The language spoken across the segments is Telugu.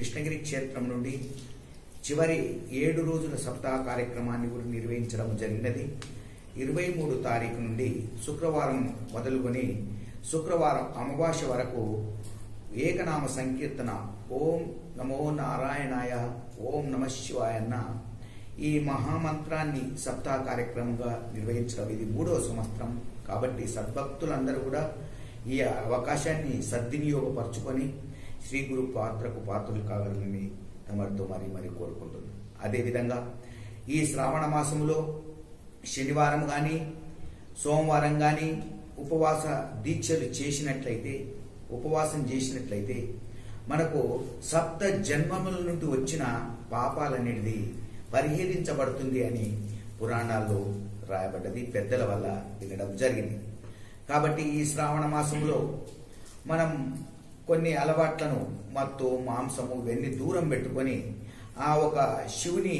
కృష్ణగిరి క్షేత్రం నుండి చివరి ఏడు రోజుల సప్తాహ కార్యక్రమాన్ని కూడా నిర్వహించడం జరిగినది ఇరవై మూడు తారీఖు నుండి శుక్రవారం మొదలుకొని శుక్రవారం అమావాస్య వరకు ఏకనామ సంకీర్తన ఓం నమో నారాయణాయ ఓం నమ శివాయన్న ఈ మహామంత్రాన్ని సప్తాహ కార్యక్రమంగా నిర్వహించడం ఇది మూడవ సంవత్సరం కాబట్టి సద్భక్తులందరూ కూడా ఈ అవకాశాన్ని సద్వినియోగపరచుకొని శ్రీ గురు పాత్రకు పాత్రలు కాగలని తమరితో మరి మరి కోరుకుంటుంది అదేవిధంగా ఈ శ్రావణ మాసంలో శనివారం కానీ సోమవారం కానీ ఉపవాస దీక్షలు చేసినట్లయితే ఉపవాసం చేసినట్లయితే మనకు సప్త జన్మముల నుండి వచ్చిన పాపాలనేది పరిహరించబడుతుంది అని పురాణాల్లో రాయబడ్డది పెద్దల వల్ల వినడం జరిగింది కాబట్టి ఈ శ్రావణ మాసంలో మనం కొన్ని అలవాట్లను మత్తు మాంసము ఇవన్నీ దూరం పెట్టుకొని ఆ ఒక శివుని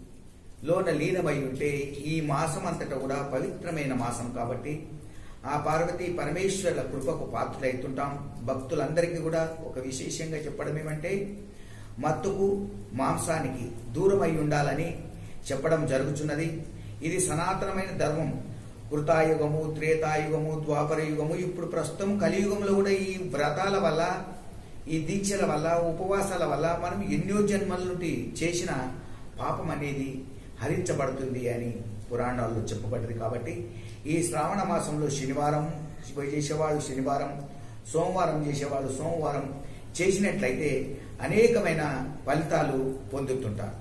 లోన లీనమై ఉంటే ఈ మాసం అంతటా కూడా పవిత్రమైన మాసం కాబట్టి ఆ పార్వతి పరమేశ్వరుల కృపకు పాత్రులైతుంటాం భక్తులందరికీ కూడా ఒక విశేషంగా చెప్పడం ఏమంటే మత్తుకు మాంసానికి దూరం అయి ఉండాలని చెప్పడం జరుగుతున్నది ఇది సనాతనమైన ధర్మం కృతాయుగము త్రేతాయుగము ద్వాపర యుగము ఇప్పుడు ప్రస్తుతం కలియుగంలో కూడా ఈ వ్రతాల వల్ల ఈ దీక్షల వల్ల ఉపవాసాల వల్ల మనం ఎన్నో జన్మల నుండి చేసిన పాపం అనేది హరించబడుతుంది అని పురాణాల్లో చెప్పబడింది కాబట్టి ఈ శ్రావణ మాసంలో శనివారం చేసేవాళ్ళు శనివారం సోమవారం చేసేవాళ్ళు సోమవారం చేసినట్లయితే అనేకమైన ఫలితాలు పొందుతుంటారు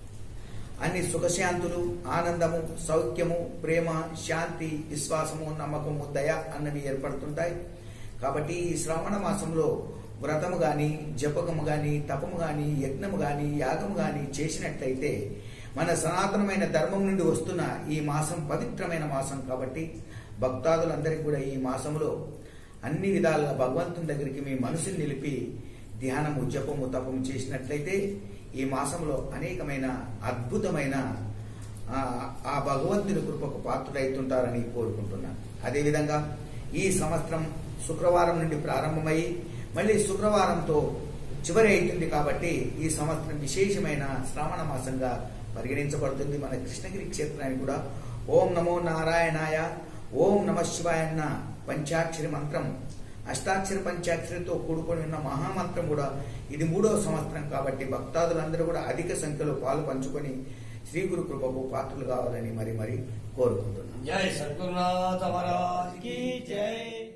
అన్ని సుఖశాంతులు ఆనందము సౌఖ్యము ప్రేమ శాంతి విశ్వాసము నమ్మకము దయ అన్నవి ఏర్పడుతుంటాయి కాబట్టి ఈ శ్రావణ మాసంలో వ్రతము గాని జపకము గాని తపము గాని యజ్ఞము గాని యాగము గాని చేసినట్లయితే మన సనాతనమైన ధర్మం నుండి వస్తున్న ఈ మాసం పవిత్రమైన మాసం కాబట్టి భక్తాదులందరికీ కూడా ఈ మాసంలో అన్ని విధాలుగా భగవంతుని దగ్గరికి మీ మనసుని నిలిపి ధ్యానము జపము తపము చేసినట్లయితే ఈ మాసంలో అనేకమైన అద్భుతమైన ఆ, ఆ భగవంతుని కృపకు పాత్రుడైతుంటారని కోరుకుంటున్నాను అదేవిధంగా ఈ సంవత్సరం శుక్రవారం నుండి ప్రారంభమై మళ్ళీ శుక్రవారంతో చివరి అవుతుంది కాబట్టి ఈ సంవత్సరం విశేషమైన శ్రావణ మాసంగా పరిగణించబడుతుంది మన కృష్ణగిరి క్షేత్రానికి కూడా ఓం నమో నారాయణాయ ఓం నమ శివాయన్న పంచాక్షరి మంత్రం అష్టాక్షర పంచాక్షరితో కూడుకొని ఉన్న మహామంత్రం కూడా ఇది మూడవ సంవత్సరం కాబట్టి భక్తాదులందరూ కూడా అధిక సంఖ్యలో పాలు పంచుకొని శ్రీ గురు కృపకు పాత్రలు కావాలని మరి మరి కోరుకుంటున్నాను जय सद्गुरुनाथ महाराज की जय